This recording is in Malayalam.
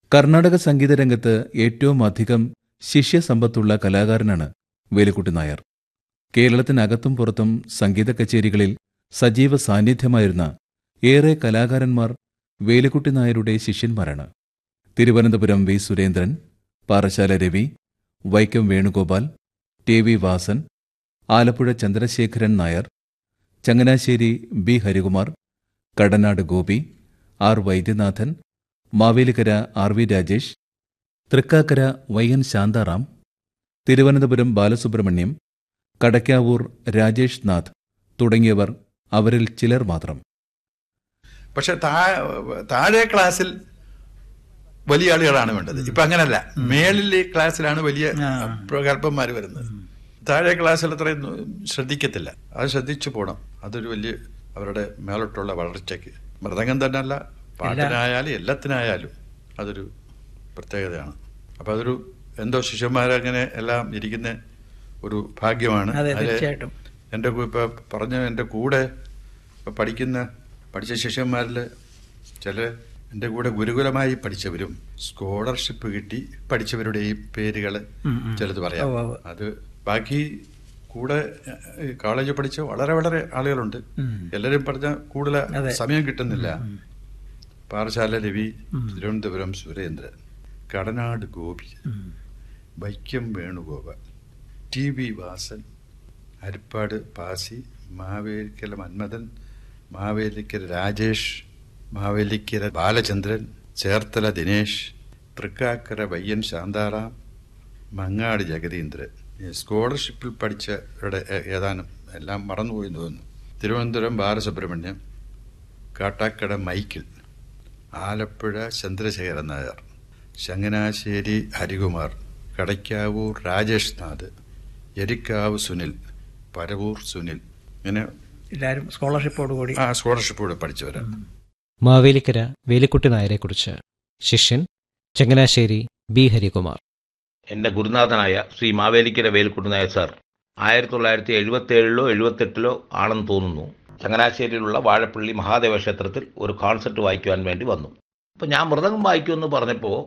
കർണാടക സംഗീത രംഗത്ത് ഏറ്റവും അധികം ശിഷ്യസമ്പത്തുള്ള കലാകാരനാണ് വേലുക്കുട്ടി നായർ കേരളത്തിനകത്തും പുറത്തും സംഗീത കച്ചേരികളിൽ സജീവ സാന്നിധ്യമായിരുന്ന ഏറെ കലാകാരന്മാർ വേലുക്കുട്ടി നായരുടെ ശിഷ്യന്മാരാണ് Thiruvananthapuram V Surendran Parassala Ravi Vaikom Venugopal T V Vasan Alappuzha Chandrasekharan Nair Changanassery B Harikumar Kadanad Gopi R Vaidyanathan Mavelikkara R V Rajesh Thrikkakara Y N Santharam Thiruvananthapuram Balasubramaniam Kadakkavoor Rajesh Nath തുടങ്ങിയവർ അവരിൽ ചിലർ മാത്രം പക്ഷെ താ- താഴെ ക്ലാസ്സിൽ വലിയ ആളുകളാണ് വേണ്ടത് ഇപ്പൊ അങ്ങനല്ല മേളിലെ ക്ലാസ്സിലാണ് വലിയ പ്രഗത്ഭന്മാർ വരുന്നത് താഴെ ക്ലാസ്സിൽ അത്രയും ശ്രദ്ധിക്കത്തില്ല അത് ശ്രദ്ധിച്ചു പോകണം അതൊരു വലിയ അവരുടെ മേലോട്ടുള്ള വളർച്ചയ്ക്ക് മൃദംഗം തന്നെ അല്ല പാട്ടിനായാലും എല്ലാത്തിനായാലും അതൊരു പ്രത്യേകതയാണ് അപ്പൊ അതൊരു എന്തോ ശിഷ്യന്മാരങ്ങനെ എല്ലാം ഇരിക്കുന്ന ഒരു ഭാഗ്യമാണ് അതെ, അതില് തീർച്ചയായിട്ടും. എൻ്റെ കൂ- ഇപ്പൊ പറഞ്ഞ എൻ്റെ കൂടെ ഇപ്പൊ പഠിക്കുന്ന പഠിച്ച ശിഷ്യന്മാരിൽ ചില എൻ്റെ കൂടെ ഗുരുകുലമായി പഠിച്ചവരും സ്കോളർഷിപ്പ് കിട്ടി പഠിച്ചവരുടെയും പേരുകൾ ചിലത് പറയാം ഉവ്വ് ഉവ്വ്. അത് ബാക്കി കൂടെ ഏഹ്, കോളേജിൽ പഠിച്ച വളരെ വളരെ ആളുകളുണ്ട് എല്ലാവരും പറഞ്ഞ കൂടുതൽ അതെ. സമയം കിട്ടുന്നില്ല പാറശാല രവി തിരുവനന്തപുരം സുരേന്ദ്രൻ കടനാട് ഗോപി വൈക്കം വേണുഗോപാൽ ടി വി വാസൻ ഹരിപ്പാട് പാസി മാവേലിക്കര മന്മഥൻ മാവേലിക്കര രാജേഷ് മാവേലിക്കര ബാലചന്ദ്രൻ ചേർത്തല ദിനേശ് തൃക്കാക്കര വയ്യൻ ശാന്താറാം മങ്ങാട് ജഗതീന്ദ്രൻ ഈ സ്കോളർഷിപ്പിൽ പഠിച്ചവരുടെ ഏ- ഏതാനും എല്ലാം മറന്നുപോയി തോന്നുന്നു തിരുവനന്തപുരം ബാലസുബ്രഹ്മണ്യം കാട്ടാക്കട മൈക്കിൾ ആലപ്പുഴ ചന്ദ്രശേഖരൻ നായർ ചങ്ങനാശ്ശേരി ഹരികുമാർ കടയ്ക്കാവൂർ രാജേഷ് നാഥ് എരിക്കാവ് സുനിൽ പരവൂർ സുനിൽ ഇങ്ങനെ എല്ലാവരും സ്കോളർഷിപ്പോട് കൂടി ആ സ്കോളർഷിപ്പോടെ പഠിച്ചവരാണ് മാവേലിക്കര വേലിക്കുട്ടി നായരെക്കുറിച്ച് ശിഷ്യൻ ചങ്ങനാശ്ശേരി ബി ഹരികുമാർ എൻ്റെ ഗുരുനാഥനായ ശ്രീ മാവേലിക്കര വേൽക്കുട്ടി നായർ സാർ ആയിരത്തി തൊള്ളായിരത്തി എഴുപത്തി ഏഴിലോ എഴുപത്തെട്ടിലോ ആണെന്ന് തോന്നുന്നു ചങ്ങനാശ്ശേരിയിലുള്ള വാഴപ്പള്ളി മഹാദേവ ക്ഷേത്രത്തിൽ ഒരു കോൺസെർട്ട് വായിക്കുവാൻ വേണ്ടി വന്നു അപ്പോൾ ഞാൻ മൃദംഗം വായിക്കുമെന്ന് പറഞ്ഞപ്പോൾ